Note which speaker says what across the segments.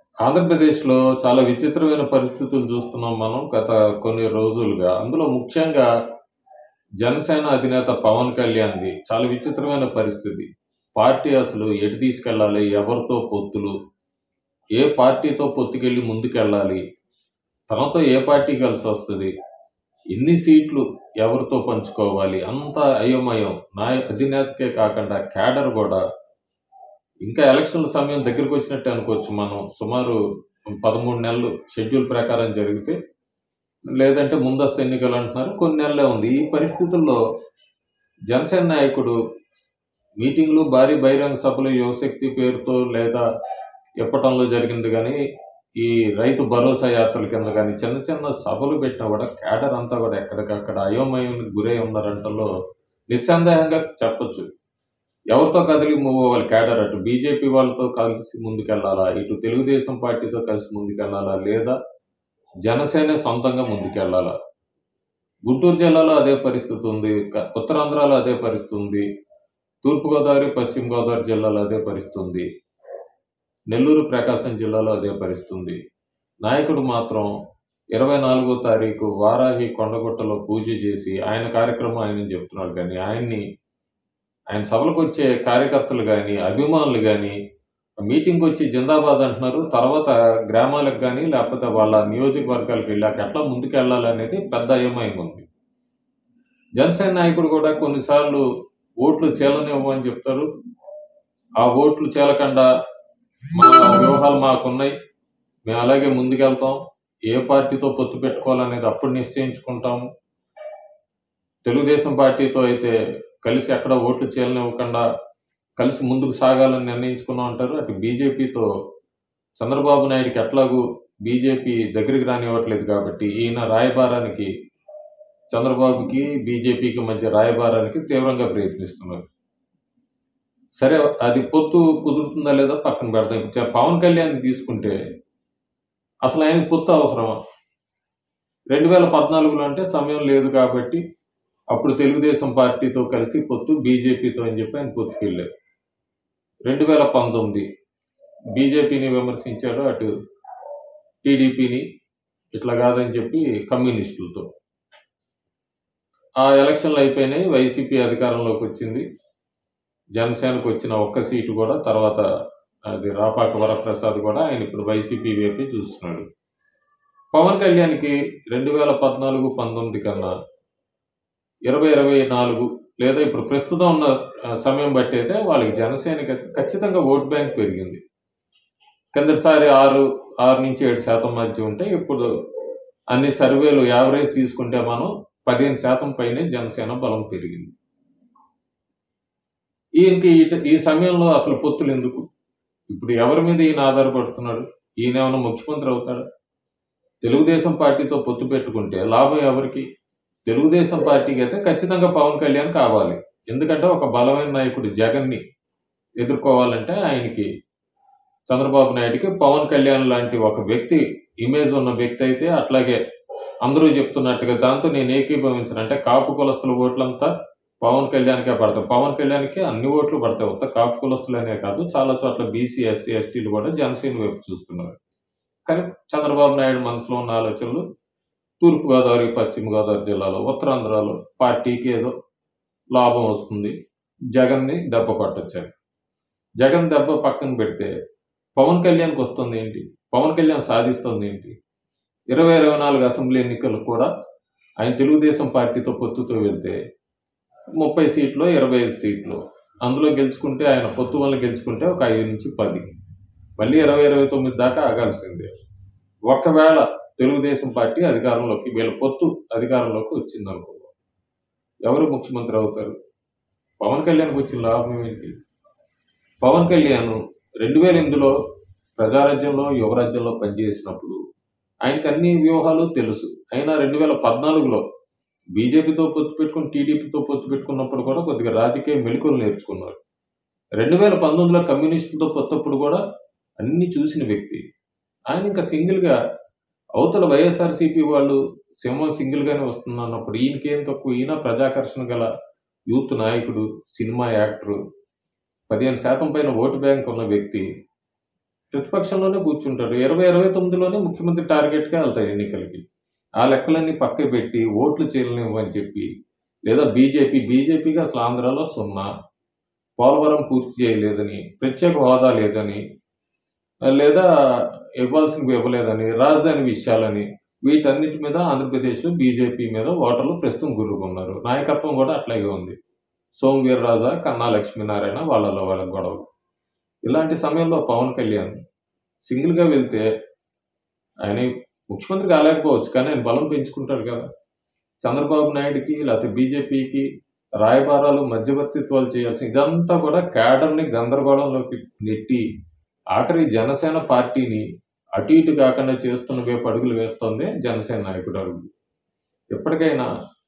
Speaker 1: ఆంధ్రప్రదేశ్‌లో చాలా విచిత్రమైన పరిస్థితులు చూస్తున్నాం మనం గత కొన్ని రోజులుగా. అందులో ముఖ్యంగా జనసేన అధినేత పవన్ కళ్యాణ్‌ది చాలా విచిత్రమైన పరిస్థితి. పార్టీ అసలు ఎటు తీసుకెళ్ళాలి? ఎవరితో పొత్తులు? ఏ పార్టీతో పొత్తుకెళ్ళి ముందుకెళ్ళాలి? తనతో ఏ పార్టీ కలిసొస్తది? ఎన్ని సీట్లు ఎవరితో పంచుకోవాలి? అంతా అయోమయం. నాయ అధినేతకే కాకుండా క్యాడర్ గూడా ఇంకా ఎలక్షన్‌ల సమయం దగ్గరకొచ్చినట్టే అనుకోవచ్చు మనం. సుమారు 13 నెలలు షెడ్యూల్ ప్రకారం జరిగితే, లేదంటే ముందస్తు ఎన్నికలంటున్నారు. కొన్ని నెలలే ఉంది. ఈ పరిస్థితుల్లో జనసేన నాయకుడు మీటింగ్‌లు, భారీ బహిరంగ సభలు యువశక్తి పేరుతో లేదా ఇప్పటంలో జరిగింది గానీ, ఈ రైతు భరోసా యాత్రల కింద గానీ, చిన్న చిన్న సభలు పెట్టినా గూడా క్యాడర్ అంతా గూడా ఎక్కడికక్కడ అయోమయానికి గురై ఉన్నారంటంలో నిస్సందేహంగా చెప్పొచ్చు. ఎవరితో కదిలి మూవ్ అవ్వాలి క్యాడర్? అటు బీజేపీ వాళ్ళతో కలిసి ముందుకెళ్ళాలా? ఇటు తెలుగుదేశం పార్టీతో కలిసి ముందుకెళ్ళాలా? లేదా జనసేనే సొంతంగా ముందుకెళ్ళాలా? గుంటూరు జిల్లాలో అదే పరిస్థితి ఉంది. క ఉత్తరాంధ్రలో అదే పరిస్థితి ఉంది. తూర్పుగోదావరి, పశ్చిమ గోదావరి జిల్లాలో అదే పరిస్థితి ఉంది. నెల్లూరు, ప్రకాశం జిల్లాలో అదే పరిస్థితి ఉంది. నాయకుడు మాత్రం 24 తారీఖు వారాహి కొండగుట్టలో పూజ చేసి ఆయన కార్యక్రమం ఆయనని చెప్తున్నాడు గానీ, ఆయన్ని ఆయన సభలకొచ్చే కార్యకర్తలు గానీ, అభిమానులు గానీ, మీటింగ్‌కొచ్చి జిందాబాద్ అంటున్నారు. తర్వాత గ్రామాలకు గానీ, లేకపోతే వాళ్ళ నియోజకవర్గాలకు వెళ్ళాక ఎట్లా ముందుకెళ్ళాలనేది పెద్ద అయోమయంగా ఉంది. జనసేన నాయకుడు గూడా కొన్నిసార్లు ఓట్లు చీలనివ్వమని చెప్తారు. ఆ ఓట్లు చీలకుండా మా వ్యూహాలు మాకున్నాయి. మేము అలాగే ముందుకెళ్తాం. ఏ పార్టీతో పొత్తు పెట్టుకోవాలనేది అప్పుడు నిశ్చయించుకుంటాము. తెలుగుదేశం పార్టీతో అయితే కలిసి ఎక్కడ ఓట్లు చీలనివ్వకుండా కలిసి ముందుకు సాగాలని నిర్ణయించుకున్నాం అంటారు. అటు బీజేపీతో చంద్రబాబు నాయుడుకి ఎట్లాగూ బీజేపీ దగ్గరికి రానివ్వట్లేదు కాబట్టి, ఈయన రాయబారానికి చంద్రబాబుకి, బీజేపీకి మధ్య రాయబారానికి తీవ్రంగా ప్రయత్నిస్తున్నారు. సరే అది పొత్తు కుదురుతుందా లేదా పక్కన పెడదాం. ఇప్పుడు చ పవన్ కళ్యాణ్‌ని తీసుకుంటే అసలు ఆయనకి పొత్తు అవసరమా? 2014లో అంటే సమయం లేదు కాబట్టి, అప్పుడు తెలుగుదేశం పార్టీతో కలిసి పొత్తు, బీజేపీతో అని చెప్పి ఆయన పొత్తుకెళ్లారు. 2019 బీజేపీని విమర్శించాడు. అటు టీడీపీని ఇట్లా కాదని చెప్పి కమ్యూనిస్టులతో. ఆ ఎలక్షన్‌లు అయిపోయినాయి. వైసీపీ అధికారంలోకొచ్చింది. జనసేనకొచ్చిన ఒక్క సీటు గూడా తర్వాత అది రాపాక వరప్రసాద్ గూడా ఆయన ఇప్పుడు వైసీపీ వైపే చూస్తున్నాడు. పవన్ కళ్యాణ్‌కి 2014, 19 కన్నా 2024 లేదా ఇప్పుడు ప్రస్తుతం ఉన్న ఆహ్, సమయం బట్టి అయితే వాళ్ళకి జనసేనకైతే ఖచ్చితంగా ఓట్ బ్యాంక్ పెరిగింది. కిందటిసారి 6, 6-7% మధ్య ఉంటే ఇప్పుడు అన్ని సర్వేలు యావరేజ్ తీసుకుంటే మనం 15% పైనే జనసేన బలం పెరిగింది. ఈయనకి ఇట ఈ సమయంలో అసలు పొత్తులెందుకు? ఇప్పుడు ఎవరి మీద ఈయన ఆధారపడుతున్నాడు? ఈయనేమన్నా ముఖ్యమంత్రి అవుతాడా? తెలుగుదేశం పార్టీతో పొత్తు పెట్టుకుంటే లాభం ఎవరికి? తెలుగుదేశం పార్టీకి అయితే ఖచ్చితంగా పవన్ కళ్యాణ్ కావాలి. ఎందుకంటే ఒక బలమైన నాయకుడు జగన్‌ని ఎదుర్కోవాలంటే ఆయనకి చంద్రబాబు నాయుడుకి పవన్ కళ్యాణ్ లాంటి ఒక వ్యక్తి ఇమేజ్ ఉన్న వ్యక్తి అయితే అట్లాగే అందరూ చెప్తున్నట్టుగా దాంతో నేను ఏకీభవించను. అంటే కాపు కులస్తుల ఓట్లంతా పవన్ కళ్యాణ్‌కే పడతాయి. పవన్ కళ్యాణ్‌కి అన్ని ఓట్లు పడతాయి. ఉత్త కాపు కులస్తులనే కాదు చాలా చోట్ల బీసీ, ఎస్సీ, ఎస్టీలు కూడా జనసేన వైపు చూస్తున్నారు. కానీ చంద్రబాబు నాయుడు మనసులో ఉన్న ఆలోచనలు తూర్పుగోదావరి, పశ్చిమ గోదావరి జిల్లాలో, ఉత్తరాంధ్రలో పార్టీకి ఏదో లాభం వస్తుంది. జగన్‌ని దెబ్బ కొట్టొచ్చని. జగన్ దెబ్బ పక్కన పెడితే పవన్ కళ్యాణ్‌కి వస్తుందేంటి? పవన్ కళ్యాణ్ సాధిస్తుందేంటి? 2024 అసెంబ్లీ ఎన్నికలు కూడా ఆయన తెలుగుదేశం పార్టీతో పొత్తుతో వెళ్తే 30 సీట్లో, 25 సీట్లు. అందులో గెలుచుకుంటే ఆయన పొత్తు వల్ల గెలుచుకుంటే ఒక 5-10 మళ్ళీ 20, 29 దాకా ఆగాల్సిందే. ఒకవేళ తెలుగుదేశం పార్టీ అధికారంలోకి వీళ్ళ పొత్తు అధికారంలోకి వచ్చిందనుకో ఎవరు ముఖ్యమంత్రి అవుతారు? పవన్ కళ్యాణ్‌కి వచ్చిన లాభం ఏంటి? పవన్ కళ్యాణ్ 2008లో ప్రజారాజ్యంలో, యువరాజ్యంలో పనిచేసినప్పుడు ఆయనకి అన్ని వ్యూహాలు తెలుసు. అయినా 2014లో బీజేపీతో పొత్తు పెట్టుకొని, టీడీపీతో పొత్తు పెట్టుకున్నప్పుడు కూడా కొద్దిగా రాజకీయ మెళకువలు నేర్చుకున్నారు. 2019లో కమ్యూనిస్టులతో పొత్తప్పుడు కూడా అన్నీ చూసిన వ్యక్తి. ఆయన ఇంకా సింగిల్‌గా అవతల వైఎస్ఆర్‌సీపీ వాళ్ళు సింహం సింగిల్‌గానే వస్తుందన్నప్పుడు ఈయనకేం తక్కువ? ఈయన ప్రజాకర్షణ గల యూత్ నాయకుడు, సినిమా యాక్టరు, 15% పైన ఓటు బ్యాంక్ ఉన్న వ్యక్తి. ప్రతిపక్షంలోనే కూర్చుంటారు ఇరవై ఇరవై తొమ్మిదిలోనే ముఖ్యమంత్రి టార్గెట్గా వెళ్తాయి ఎన్నికలకి ఆ లెక్కలన్నీ పక్క పెట్టి ఓట్లు చేయలేమని చెప్పి లేదా బీజేపీ బీజేపీకి అసలు ఆంధ్రాలో సున్నా పోలవరం పూర్తి చేయలేదని ప్రత్యేక హోదా లేదని లేదా ఇవ్వాల్సినవి ఇవ్వలేదని రాజధాని విషయాలని వీటన్నిటి మీద ఆంధ్రప్రదేశ్లో బీజేపీ మీద ఓటర్లు ప్రస్తుతం గుర్రుకున్నారు నాయకత్వం కూడా అట్లాగే ఉంది సోము వీర్రాజా కన్నా లక్ష్మీనారాయణ వాళ్ళలో వాళ్ళ గొడవలు ఇలాంటి సమయంలో పవన్ కళ్యాణ్ సింగిల్గా వెళ్తే ఆయన ముఖ్యమంత్రి కాలేకపోవచ్చు కానీ ఆయన బలం పెంచుకుంటాడు కదా చంద్రబాబు నాయుడుకి లేకపోతే బీజేపీకి రాయబారాలు మధ్యవర్తిత్వాలు చేయాల్సి ఇదంతా కూడా క్యాడర్ని గందరగోళంలోకి నెట్టి ఆఖరి జనసేన పార్టీని అటు ఇటు కాకుండా చేస్తున్న వైపు అడుగులు వేస్తోంది జనసేన నాయకుడు అడుగు ఎప్పటికైనా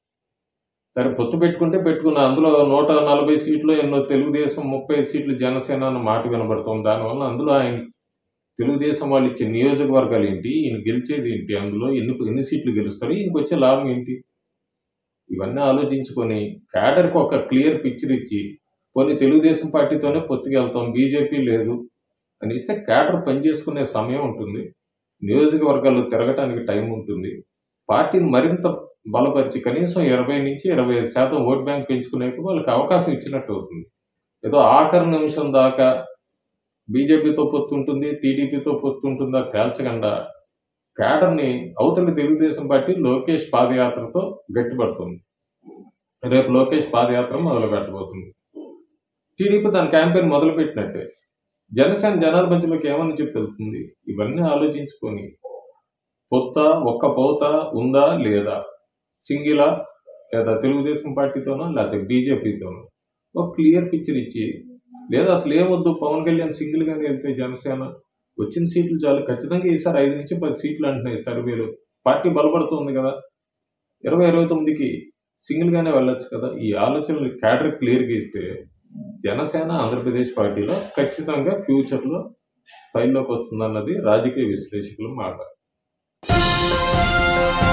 Speaker 1: సరే పొత్తు పెట్టుకుంటే పెట్టుకున్న అందులో నూట నలభై సీట్లు ఎన్నో తెలుగుదేశం ముప్పై ఐదు సీట్లు జనసేన అన్న మాట వినబడుతుంది దానివల్ల అందులో ఆయన తెలుగుదేశం వాళ్ళు ఇచ్చే నియోజకవర్గాలు ఏంటి ఈయన గెలిచేది ఏంటి అందులో ఎన్ని ఎన్ని సీట్లు గెలుస్తారు ఈయనకి వచ్చే లాభం ఏంటి ఇవన్నీ ఆలోచించుకొని క్యాడర్కి ఒక క్లియర్ పిక్చర్ ఇచ్చి కొన్ని తెలుగుదేశం పార్టీతోనే పొత్తుకు వెళ్తాం బీజేపీ లేదు అని ఇస్తే క్యాడర్ పనిచేసుకునే సమయం ఉంటుంది నియోజకవర్గాల్లో తిరగటానికి టైం ఉంటుంది పార్టీని మరింత బలపరిచి కనీసం ఇరవై నుంచి ఇరవై ఐదు శాతం ఓట్ బ్యాంక్ పెంచుకునే వాళ్ళకి అవకాశం ఇచ్చినట్టు అవుతుంది ఏదో ఆఖరి నిమిషం దాకా బీజేపీతో పొత్తుంటుంది టీడీపీతో పొత్తుంటుందా తేల్చకుండా క్యాడర్ని అవతలి తెలుగుదేశం పార్టీ లోకేష్ పాదయాత్రతో గట్టిపడుతుంది రేపు లోకేష్ పాదయాత్ర మొదలు పెట్టబోతుంది టీడీపీ దాని క్యాంపెయిన్ మొదలు పెట్టినట్టే జనసేన జనాల మధ్యలోకి ఏమని చెప్పి వెళ్తుంది ఇవన్నీ ఆలోచించుకొని పొత్త ఒక్క పోత ఉందా లేదా సింగిలా లేదా తెలుగుదేశం పార్టీతోనో లేకపోతే బీజేపీతోనో ఒక క్లియర్ పిక్చర్ ఇచ్చి లేదా అసలు ఏమొద్దు పవన్ కళ్యాణ్ సింగిల్ గానే వెళ్తే జనసేన వచ్చిన సీట్లు చాలు ఖచ్చితంగా ఈసారి ఐదు నుంచి పది సీట్లు అంటున్నాయి సర్వేలు పార్టీ బలపడుతుంది కదా ఇరవై ఇరవై తొమ్మిదికి సింగిల్ గానే వెళ్ళొచ్చు కదా ఈ ఆలోచనలు క్యాడర్ క్లియర్గా ఇస్తే జనసేన ఆంధ్రప్రదేశ్ పార్టీలో ఖచ్చితంగా ఫ్యూచర్లో ఫైల్లోకి వస్తుందన్నది రాజకీయ విశ్లేషకుల మాట